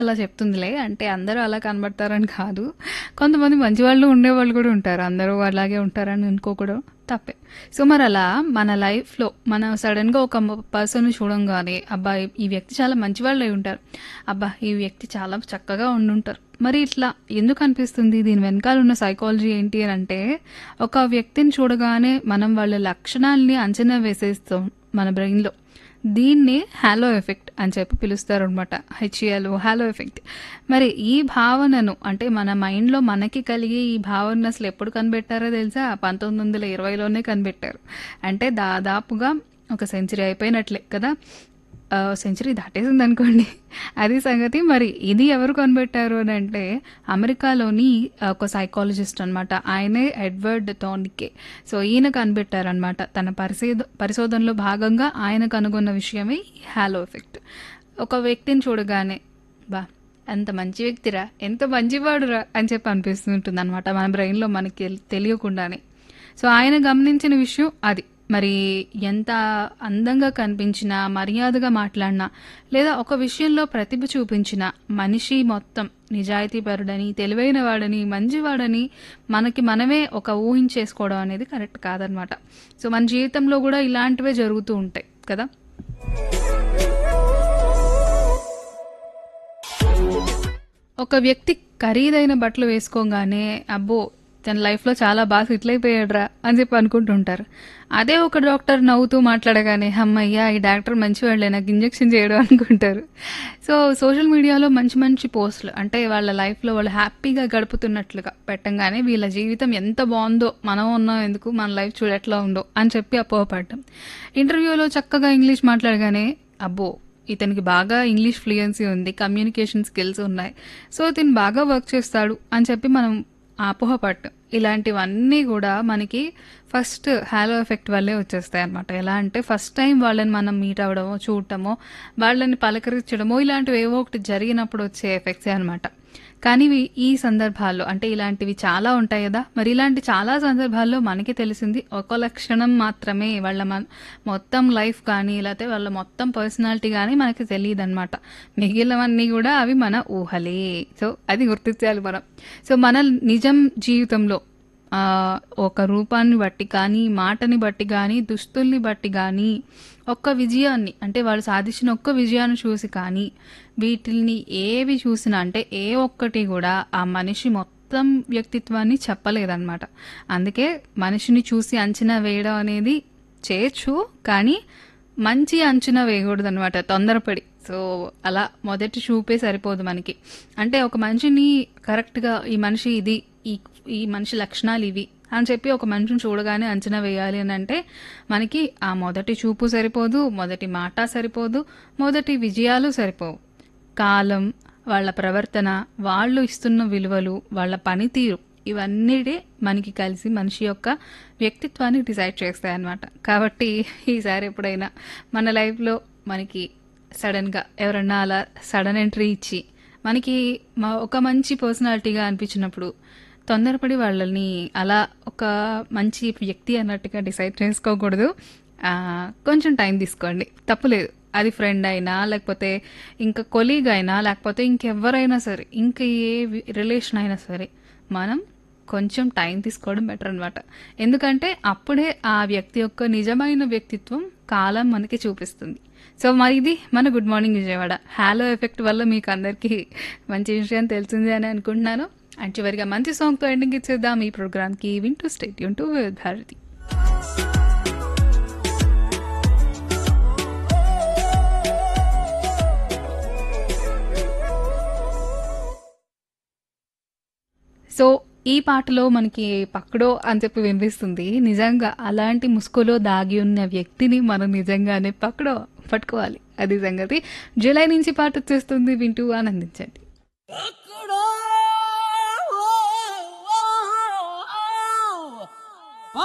అలా చెప్తుందిలే. అంటే అందరూ అలా కనబడతారని కాదు. కొంతమంది మంచివాళ్ళు ఉండేవాళ్ళు కూడా ఉంటారు. అందరూ అలాగే ఉంటారని అనుకోకూడదు తప్పే. సో, మరలా మన లైఫ్‌లో మనం సడెన్‌గా ఒక మ పర్సన్‌ని చూడంగానే అబ్బా! ఈ వ్యక్తి చాలా మంచివాళ్ళై ఉంటారు. అబ్బా! ఈ వ్యక్తి చాలా చక్కగా ఉండుంటారు. మరి ఇట్లా ఎందుకు అనిపిస్తుంది? దీని వెనకాల ఉన్న సైకాలజీ ఏంటి అనంటే, ఒక వ్యక్తిని చూడగానే మనం వాళ్ళ లక్షణాల్ని అంచనా వేసేస్తాం మన బ్రెయిన్‌లో. దీన్నే హాలో ఎఫెక్ట్ అని చెప్పి పిలుస్తారనమాట. హెచ్‌ఏఎల్‌ఓ హాలో ఎఫెక్ట్. మరి ఈ భావనను అంటే మన మైండ్‌లో మనకి కలిగే ఈ భావనను అసలు ఎప్పుడు కనిపెట్టారో తెలుసా? 1920లోనే కనిపెట్టారు. అంటే దాదాపుగా ఒక సెంచరీ అయిపోయినట్లే కదా! ఆహ్, సెంచరీ దాటేసిందనుకోండి. అది సంగతి. మరి ఇది ఎవరు కనిపెట్టారు అనంటే అమెరికాలోని ఒక సైకాలజిస్ట్ అనమాట. ఆయనే ఎడ్వర్డ్ థార్నికే. సో, ఈయన కనిపెట్టారనమాట. తన పరిశీద పరిశోధనలో భాగంగా ఆయన కనుగొన్న విషయమే ఈ హాలో ఎఫెక్ట్. ఒక వ్యక్తిని చూడగానే అబ్బా! ఎంత మంచి వ్యక్తిరా! ఎంత మంచివాడురా! అని చెప్పి అనిపిస్తూ ఉంటుందనమాట. మన బ్రెయిన్‌లో మనకి తెలియకుండానే. సో, ఆయన గమనించిన విషయం అది. మరి ఎంత అందంగా కనిపించినా, మర్యాదగా మాట్లాడినా, లేదా ఒక విషయంలో ప్రతిభ చూపించినా మనిషి మొత్తం నిజాయితీపరుడని, తెలివైన వాడని, మంచివాడని మనకి మనమే ఒక ఊహించేసుకోవడం అనేది కరెక్ట్ కాదనమాట. సో, మన జీవితంలో కూడా ఇలాంటివే జరుగుతూ ఉంటాయి కదా! ఒక వ్యక్తి ఖరీదైన బట్టలు వేసుకోగానే అబ్బో! తన లైఫ్‌లో చాలా బాగా సెటిల్ అయిపోయాడురా అని చెప్పి అనుకుంటుంటారు. అదే ఒక డాక్టర్ నవ్వుతూ మాట్లాడగానే హమ్మయ్య! ఈ డాక్టర్ మంచివాడులే నాకు ఇంజెక్షన్ చేయడు అనుకుంటారు. సో, సోషల్ మీడియాలో మంచి మంచి పోస్ట్‌లు అంటే వాళ్ళ లైఫ్‌లో వాళ్ళు హ్యాపీగా గడుపుతున్నట్లుగా పెట్టంగానే వీళ్ళ జీవితం ఎంత బావుందో మనం ఉన్నాం ఎందుకు మన లైఫ్ చూడు ఎట్లా ఉందో అని చెప్పి అపోహపడడం. ఇంటర్వ్యూలో చక్కగా ఇంగ్లీష్ మాట్లాడగానే అబ్బో! ఇతనికి బాగా ఇంగ్లీష్ ఫ్లూయెన్సీ ఉంది. కమ్యూనికేషన్ స్కిల్స్ ఉన్నాయి. సో, ఇతను బాగా వర్క్ చేస్తాడు అని చెప్పి మనం అపోహపడటం. ఇలాంటివన్నీ కూడా మనకి ఫస్ట్ హాలో ఎఫెక్ట్ వల్లే వచ్చేస్తాయన్నమాట. ఎలా అంటే ఫస్ట్ టైమ్ వాళ్ళని మనం మీట్ అవ్వడమో, చూడటమో, వాళ్ళని పలకరించడమో ఇలాంటివి ఏవో ఒకటి జరిగినప్పుడు వచ్చే ఎఫెక్ట్సే అనమాట. కానీ ఇవి ఈ సందర్భాల్లో అంటే ఇలాంటివి చాలా ఉంటాయి కదా! మరి ఇలాంటి చాలా సందర్భాల్లో మనకి తెలిసింది ఒక లక్షణం మాత్రమే వాళ్ళ మన మొత్తం లైఫ్ కానీ, లేతే వాళ్ళ మొత్తం పర్సనాలిటీ గానీ మనకి తెలీదనమాట. మిగిలినవన్నీ కూడా అవి మన ఊహలే. సో, అది గుర్తించాలి మనం. సో, మన నిజం జీవితంలో ఆహ్, ఒక రూపాన్ని బట్టి కానీ, మాటని బట్టి గానీ, దుస్తుల్ని బట్టి గానీ, ఒక్క విజయాన్ని అంటే వాళ్ళు సాధించిన ఒక్క విజయాన్ని చూసి కానీ, వీటిల్ని ఏవి చూసినా అంటే ఏ ఒక్కటి కూడా ఆ మనిషి మొత్తం వ్యక్తిత్వాన్ని చెప్పలేదనమాట. అందుకే మనిషిని చూసి అంచనా వేయడం అనేది చేయొచ్చు. కానీ మంచి అంచనా వేయకూడదనమాట తొందరపడి. సో, అలా మొదటి చూపే సరిపోదు మనకి. అంటే ఒక మనిషిని కరెక్ట్‌గా ఈ మనిషి ఇది, ఈ ఈ మనిషి లక్షణాలు ఇవి అని చెప్పి ఒక మనిషిని చూడగానే అంచనా వేయాలి అనంటే మనకి ఆ మొదటి చూపు సరిపోదు, మొదటి మాట సరిపోదు, మొదటి విజయాలు సరిపోవు. కాలం, వాళ్ళ ప్రవర్తన, వాళ్ళు ఇస్తున్న విలువలు, వాళ్ళ పనితీరు ఇవన్నీటే మనకి కలిసి మనిషి యొక్క వ్యక్తిత్వాన్ని డిసైడ్ చేస్తాయన్నమాట. కాబట్టి ఈసారి ఎప్పుడైనా మన లైఫ్‌లో మనకి సడెన్‌గా ఎవరన్నా అలా సడన్ ఎంట్రీ ఇచ్చి మనకి మ ఒక మంచి పర్సనాలిటీగా అనిపించినప్పుడు తొందరపడి వాళ్ళని అలా ఒక మంచి వ్యక్తి అన్నట్టుగా డిసైడ్ చేసుకోకూడదు. ఆహ్, కొంచెం టైం తీసుకోండి. తప్పులేదు. అది ఫ్రెండ్ అయినా, లేకపోతే ఇంకా కొలీగ్ అయినా, లేకపోతే ఇంకెవ్వరైనా సరే, ఇంకా ఏ వి రిలేషన్ అయినా సరే, మనం కొంచెం టైం తీసుకోవడం బెటర్ అనమాట. ఎందుకంటే అప్పుడే ఆ వ్యక్తి యొక్క నిజమైన వ్యక్తిత్వం కాలం మనకి చూపిస్తుంది. సో, మరి ఇది మన good morning Vijayawada. Halo effect వల్ల మీకు అందరికీ మంచి విషయం తెలిసిందే అని అనుకుంటున్నాను. అండ్ చివరిగా మంచి సాంగ్‌తో ఎండింగ్ ఇచ్చేద్దాం ఈ ప్రోగ్రామ్‌కి. వింటూ స్టే ట్యూన్ టు వివిధ భారతి. సో, ఈ పాటలో మనకి పక్కడో అని చెప్పి వినిపిస్తుంది. నిజంగా అలాంటి ముసుగులో దాగి ఉన్న వ్యక్తిని మనం నిజంగానే పక్కడో పట్టుకోవాలి. అది సంగతి. జులై నుంచి పాట వచ్చేస్తుంది. వింటూ ఆనందించండి.